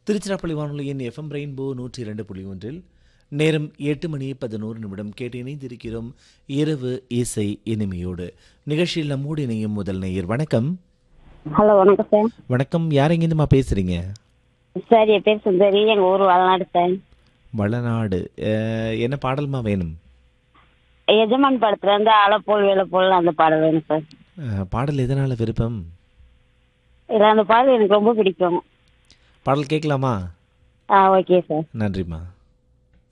திருச்சிராப்பள்ளி வானொலியின் FM rainbow நூற்றி இரண்டு புள்ளி ஒன்றில் நேரம் எட்டு மணி பதினோரு நிமிடம் கேட்டு இணைந்திருக்கிறோம் இரவு இசை இனிமையோடு நிகழ்ச்சியில் நம்மோடு இணையும் முதல் நேயர் வணக்கம் ஹலோ வணக்கம் சார் வணக்கம் யார் எங்கேருந்துமா பேசுறீங்க சார் என் பேர் சுந்தரி எங்க ஊர் வளநாடு சார் வளநாடு அஹ், என்ன பாடல்மா வேணும் எஜமான் படத்துல இருந்து அலப்போல் வேலைப்போல் அந்த பாடல் வேணும் சார் அஹ், பாடல் எதனால விருப்பம் இல்ல அந்த பாடல் எனக்கு ரொம்ப பிடிக்கும் பாடல் கேட்கலாமா ஆ ஓகே சார் நன்றிம்மா